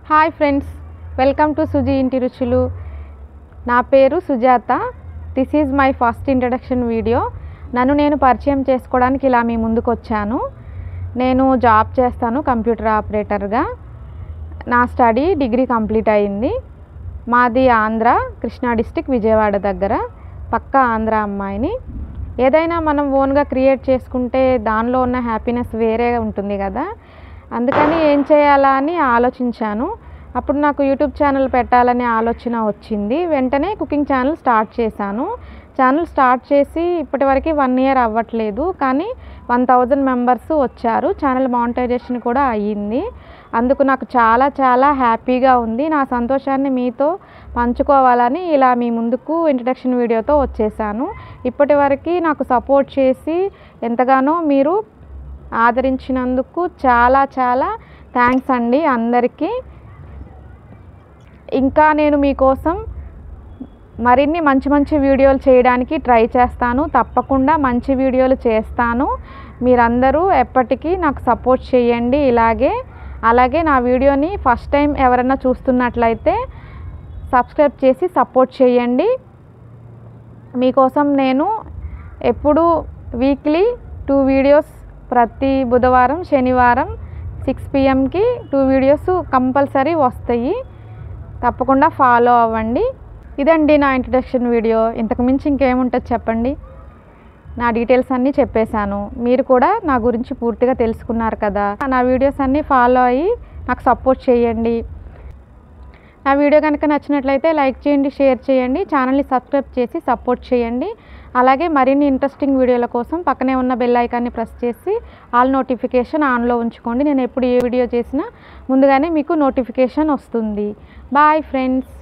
hi friends welcome to Suji ఇంటి రుచులు నా పేరు Sujatha this is my first introduction video నన్ను నేను పరిచయం చేసుకోవడానికి ఇలా మీ ముందుకు వచ్చాను నేను జాబ్ చేస్తాను కంప్యూటర్ ఆపరేటర్గా నా స్టడీ డిగ్రీ కంప్లీట్ అయింది మాది ఆంధ్ర కృష్ణా డిస్టిక్ విజయవాడ దగ్గర పక్కా ఆంధ్ర అమ్మాయిని ఏదైనా మనం ఓన్గా క్రియేట్ చేసుకుంటే దానిలో ఉన్న హ్యాపీనెస్ వేరే ఉంటుంది కదా అందుకని ఏం చేయాలా అని ఆలోచించాను అప్పుడు నాకు యూట్యూబ్ ఛానల్ పెట్టాలనే ఆలోచన వచ్చింది వెంటనే కుకింగ్ ఛానల్ స్టార్ట్ చేశాను ఛానల్ స్టార్ట్ చేసి ఇప్పటివరకు వన్ ఇయర్ అవ్వట్లేదు కానీ వన్ థౌజండ్ మెంబర్స్ వచ్చారు ఛానల్ మానిటైజేషన్ కూడా అయ్యింది అందుకు నాకు చాలా చాలా హ్యాపీగా ఉంది నా సంతోషాన్ని మీతో పంచుకోవాలని ఇలా మీ ముందుకు ఇంట్రడక్షన్ వీడియోతో వచ్చేసాను ఇప్పటి వరకు నాకు సపోర్ట్ చేసి ఎంతగానో మీరు ఆదరించినందుకు చాలా చాలా థ్యాంక్స్ అండి అందరికీ ఇంకా నేను మీకోసం మరిన్ని మంచి మంచి వీడియోలు చేయడానికి ట్రై చేస్తాను తప్పకుండా మంచి వీడియోలు చేస్తాను మీరందరూ ఎప్పటికీ నాకు సపోర్ట్ చేయండి ఇలాగే అలాగే నా వీడియోని ఫస్ట్ టైం ఎవరైనా చూస్తున్నట్లయితే సబ్స్క్రైబ్ చేసి సపోర్ట్ చేయండి మీకోసం నేను ఎప్పుడు వీక్లీ టూ వీడియోస్ ప్రతి బుధవారం శనివారం సిక్స్ పిఎంకి టూ వీడియోస్ కంపల్సరీ వస్తాయి తప్పకుండా ఫాలో అవ్వండి ఇదండి నా ఇంట్రడక్షన్ వీడియో ఇంతకు మించి ఇంకేముంటుంది చెప్పండి నా డీటెయిల్స్ అన్నీ చెప్పేశాను మీరు కూడా నా గురించి పూర్తిగా తెలుసుకున్నారు కదా నా వీడియోస్ అన్నీ ఫాలో అయ్యి నాకు సపోర్ట్ చేయండి నా వీడియో కనుక నచ్చినట్లయితే లైక్ చేయండి షేర్ చేయండి ఛానల్ని సబ్స్క్రైబ్ చేసి సపోర్ట్ చేయండి అలాగే మరిన్ని ఇంట్రెస్టింగ్ వీడియోల కోసం పక్కనే ఉన్న బెల్ ఐకాన్ని ప్రెస్ చేసి ఆల్ నోటిఫికేషన్ ఆన్లో ఉంచుకోండి నేను ఎప్పుడు ఏ వీడియో చేసినా ముందుగానే మీకు నోటిఫికేషన్ వస్తుంది బాయ్ ఫ్రెండ్స్